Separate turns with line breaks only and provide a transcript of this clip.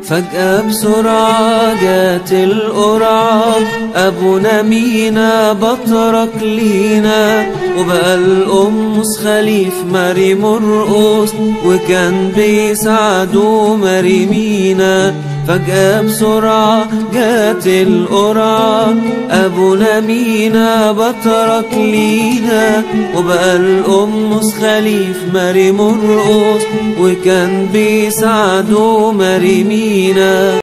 فجأة بسرعة جات القرعة أبونا مينا بطرك لينا وبقى الأمس خليف ماري مرقص وكان بيساعده ماري مينا فجأة بسرعة جات القرعة أبونا مينا بطرك لينا وبقى الأمس خليف ماري مرقص وكان بيساعده ماري مينا